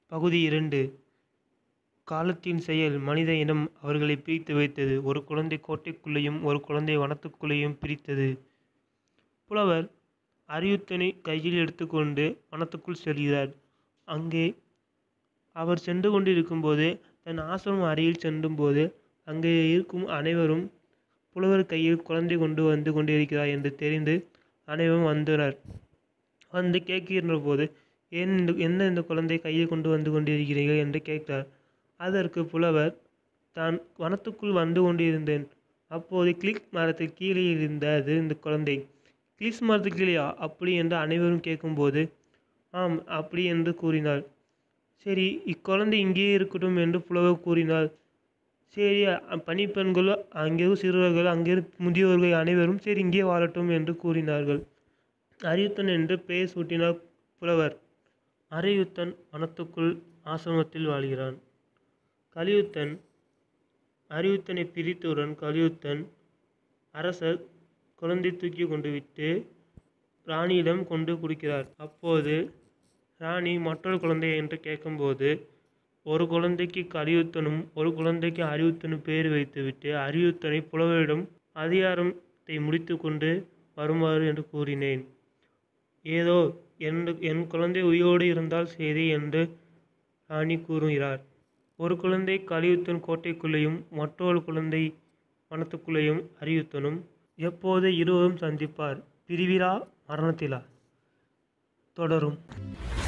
பகுதி இரண்டு காலத்தின் செயல் மனித இனம் அவர்களை பிரித்து வைத்தது ஒரு குழந்தை கோட்டைக்குள்ளேயும் ஒரு குழந்தை வனத்துக்குள்ளேயும் பிரித்தது புலவர் அரியுத்தனை கையில் எடுத்துக்கொண்டு வனத்துக்குள் செல்கிறார் அங்கே அவர் சென்று கொண்டிருக்கும்போது தன் ஆசிரமம் அருகில் செல்லும்போது அங்கே இருக்கும் அனைவரும் புலவர் கையில் குழந்தை கொண்டு வந்து கொண்டிருக்கிறார் என்று தெரிந்து அனைவரும் வந்தனர் வந்து கேட்கின்ற போது ஏன் இந்த என்ன இந்த குழந்தை கையில் கொண்டு வந்து கொண்டிருக்கிறீர்கள் என்று கேட்டார் அதற்கு புலவர் தான் வனத்துக்குள் வந்து கொண்டிருந்தேன் அப்போது கிளிக் மரத்துக்கு கீழே இருந்தது இந்த குழந்தை கிளிஸ் மரத்துக்கு கீழேயா அப்படி என்று அனைவரும் கேட்கும்போது ஆம் அப்படி என்று கூறினார் சரி இக்குழந்தை இங்கேயே இருக்கட்டும் என்று புலவர் கூறினார் சரி அ- பணிப்பெண்கள் அங்கே சிறுவர்கள் அங்கே முதியோர்கள் அனைவரும் சரி இங்கே வாழட்டும் என்று கூறினார்கள் அரியுத்தன் என்று பெயர் சூட்டினார் புலவர் அரியுத்தன் வனத்துக்குள் ஆசிரமத்தில் வாழ்கிறான் கலியுத்தன் அரியுத்தனை பிரித்தவுடன் கலியுத்தன் அரசர் குழந்தை தூக்கி கொண்டு விட்டு ராணியிடம் கொண்டு கொடுக்கிறார் அப்போது ராணி மற்றொரு குழந்தை என்று கேட்கும்போது ஒரு குழந்தைக்கு கலியுத்தனும் ஒரு குழந்தைக்கு அரியுத்தனும் பேர் வைத்துவிட்டு அரியுத்தனை புலவரிடம் அதிகாரத்தை முடித்து கொண்டு வருமாறு என்று கூறினேன் ஏதோ என் என் குழந்தை உயிரோடு இருந்தால் சரி என்று ராணி கூறுகிறார் ஒரு குழந்தை கலியுத்தன் கோட்டைக்குள்ளேயும் மற்றொரு குழந்தை வனத்துக்குள்ளேயும் அரியுத்தனும் எப்போது இருவரும் சந்திப்பார் பிரிவிலா மரணத்திலா தொடரும்